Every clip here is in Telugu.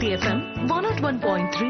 Bharati FM one naught one point three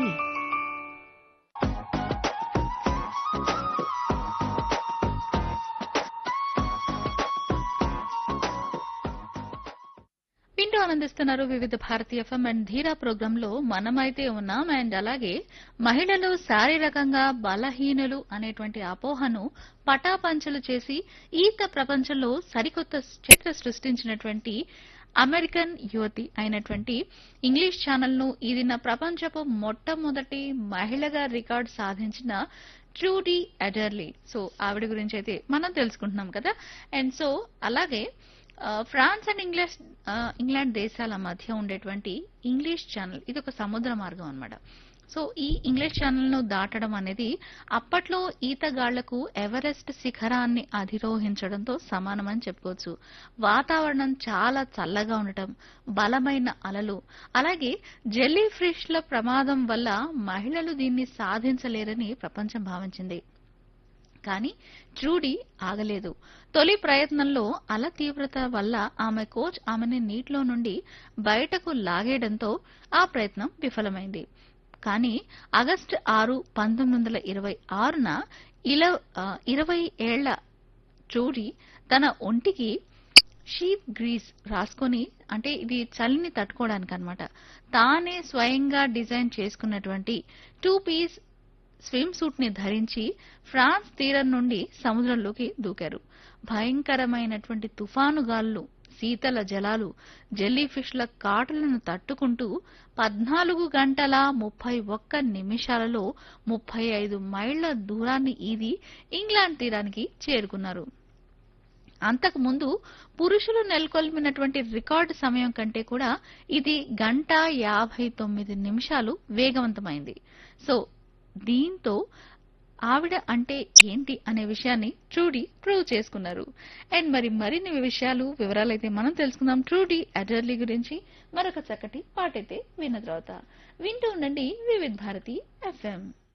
వింటూ ఆనందిస్తున్నారు వివిధ భారతీయ ఎఫ్ఎం అండ్ ధీరా ప్రోగ్రామ్ లో మనమైతే ఉన్నాం అండ్ అలాగే మహిళలు శారీరకంగా బలహీనులు అనేటువంటి అపోహను పటాపంచలు చేసి ఈత ప్రపంచంలో సరికొత్త చరిత్ర సృష్టించినటువంటి అమెరికన్ యువతి అయినటువంటి ఇంగ్లీష్ ఛానల్ ను ఇది నా ప్రపంచపు మొట్టమొదటి మహిళగా రికార్డ్ సాధించిన ట్రూడీ అడర్లీ సో ఆవిడ గురించి అయితే మనం తెలుసుకుంటున్నాం కదా అండ్ సో అలాగే ఆ, ఫ్రాన్స్ అండ్ ఇంగ్లాండ్ ఆ, ఇంగ్లాండ్ దేశాల మధ్య ఉండేటువంటి ఇంగ్లీష్ ఛానల్ ఇది ఒక సముద్ర మార్గం అన్నమాట సో ఈ ఇంగ్లీష్ ఛానల్ ను దాటడం అనేది అప్పట్లో ఈతగాళ్లకు ఎవరెస్ట్ శిఖరాన్ని అధిరోహించడంతో సమానమని చెప్పుకోవచ్చు వాతావరణం చాలా చల్లగా ఉండటం బలమైన అలలు అలాగే జెల్లీ ఫిష్ల ప్రమాదం వల్ల మహిళలు దీన్ని సాధించలేరని ప్రపంచం భావించింది కానీ ట్రూడీ ఆగలేదు తొలి ప్రయత్నంలో అల తీవ్రత వల్ల ఆమె కోచ్ ఆమెని నీటిలో నుండి బయటకు లాగేయడంతో ఆ ప్రయత్నం విఫలమైంది కానీ ఆగస్టు ఆరు పంతొమ్మిది వందల ఇరవై ఆరున ఇల ఆ, ఇరవై ఏళ్ల ట్రూడీ తన ఒంటికి షీప్ గ్రీస్ రాసుకొని అంటే ఇది చలిని తట్టుకోవడానికి అన్నమాట తానే స్వయంగా డిజైన్ చేసుకున్నటువంటి టూ పీస్ స్విమ్ సూట్ ని ధరించి ఫ్రాన్స్ తీరం నుండి సముద్రంలోకి దూకారు భయంకరమైనటువంటి తుఫాను గాలులు శీతల జలాలు జెల్లీ ఫిష్ల కాటులను తట్టుకుంటూ పద్నాలుగు గంటల ముప్పై ఒక్క నిమిషాలలో ముప్పై ఐదు మైళ్ల దూరాన్ని ఈది ఇంగ్లాండ్ తీరానికి చేరుకున్నారు అంతకు ముందు పురుషులు నెలకొల్పినటువంటి రికార్డు సమయం కంటే కూడా ఇది గంట యాభై తొమ్మిది నిమిషాలు వేగవంతమైంది సో దీంతో ఆవిడ అంటే ఏంటి అనే విషయాన్ని ట్రూడీ ప్రూవ్ చేసుకున్నారు అండ్ మరి మరిన్ని విషయాలు వివరాలైతే మనం తెలుసుకుందాం ట్రూడీ అడర్లీ గురించి మరొక చక్కటి పాటైతే విన్న తర్వాత వింటూ ఉండండి వివిధ్ భారతి ఎఫ్ఎం